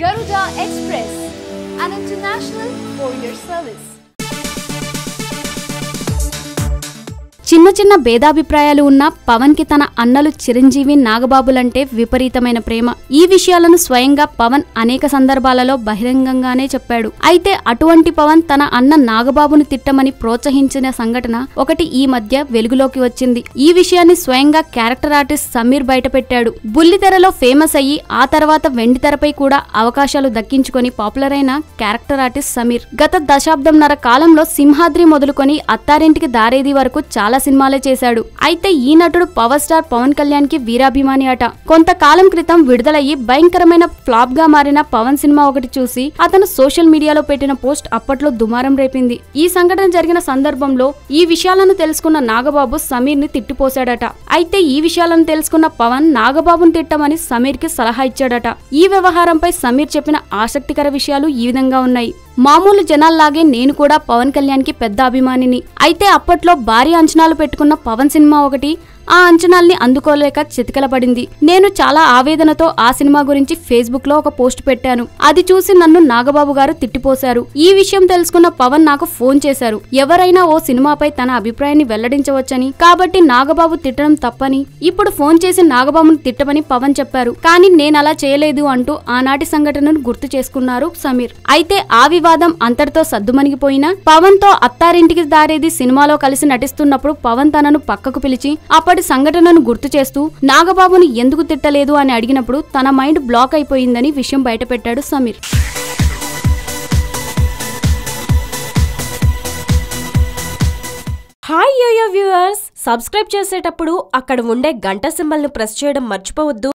Garuda Express, an international courier service. చిన్న చిన్న భేదాభిప్రాయాలు ఉన్న పవన్ కి తన అన్నలు చిరంజీవి నాగబాబులంటే విపరీతమైన ప్రేమ ఈ విషయాలను స్వయంగా పవన్ అనేక సందర్భాలలో బహిరంగంగానే చెప్పాడు అయితే అటువంటి పవన్ తన అన్న నాగబాబును తిట్టమని ప్రోత్సహించిన సంఘటన ఒకటి ఈ మధ్య వెలుగులోకి వచ్చింది ఈ విషయాన్ని స్వయంగా క్యారెక్టర్ ఆర్టిస్ట్ సమీర్ బయటపెట్టాడు బుల్లితెరలో ఫేమస్ అయ్యి ఆ తర్వాత వెండితెరపై కూడా అవకాశాలు దక్కించుకొని పాపులర్ అయిన క్యారెక్టర్ ఆర్టిస్ట్ సమీర్ గత దశాబ్దంన్నర కాలంలో సింహాద్రి మొదలుకొని అత్తారింటికి దారేది వరకు చాలా సినిమాలే చేశాడు అయితే ఈ నటుడు పవర్ స్టార్ పవన్ కళ్యాణ్ కి వీరాభిమాని అట కొంతకాలం క్రితం విడుదలయ్యి భయంకరమైన ఫ్లాప్ గా మారిన పవన్ సినిమా ఒకటి చూసి అతను సోషల్ మీడియాలో పెట్టిన పోస్ట్ అప్పట్లో దుమారం రేపింది ఈ సంఘటన జరిగిన సందర్భంలో ఈ విషయాలను తెలుసుకున్న నాగబాబు సమీర్ ని తిట్టిపోశాడట అయితే ఈ విషయాలను తెలుసుకున్న పవన్ నాగబాబును తిట్టమని సమీర్ కి సలహా ఇచ్చాడట ఈ వ్యవహారంపై సమీర్ చెప్పిన ఆసక్తికర విషయాలు ఈ విధంగా ఉన్నాయి మామూలు జనాల్లాగే నేను కూడా పవన్ కళ్యాణ్ కి పెద్ద అభిమానిని అయితే అప్పట్లో భారీ అంచనాలు పెట్టుకున్న పవన్ సినిమా ఒకటి ఆ అంచనాల్ని అందుకోలేక చితికలపడింది నేను చాలా ఆవేదనతో ఆ సినిమా గురించి ఫేస్బుక్ లో ఒక పోస్ట్ పెట్టాను అది చూసి నన్ను నాగబాబు గారు తిట్టిపోశారు ఈ విషయం తెలుసుకున్న పవన్ నాకు ఫోన్ చేశారు ఎవరైనా ఓ సినిమాపై తన అభిప్రాయాన్ని వెల్లడించవచ్చని కాబట్టి నాగబాబు తిట్టడం తప్పని ఇప్పుడు ఫోన్ చేసి నాగబాబును తిట్టమని పవన్ చెప్పారు కానీ నేను అలా చేయలేదు అంటూ ఆనాటి సంఘటనను గుర్తు చేసుకున్నారు సమీర్ అయితే ఆ వివాదం అంతటితో సద్దుమణిగిపోయినా పవన్ తో అత్తారింటికి దారేది సినిమాలో కలిసి నటిస్తున్నప్పుడు పవన్ తనను పక్కకు పిలిచి అప్పటి సంఘటనను గుర్తు చేస్తూ నాగబాబుని ఎందుకు తిట్టలేదు అని అడిగినప్పుడు తన మైండ్ బ్లాక్ అయిపోయిందని విషయం బయటపెట్టాడు Sameer hi Yoyo viewers subscribe చేసేటప్పుడు అక్కడ ఉండే గంట సింబల్ని ప్రెస్ చేయడం మర్చిపోవద్దు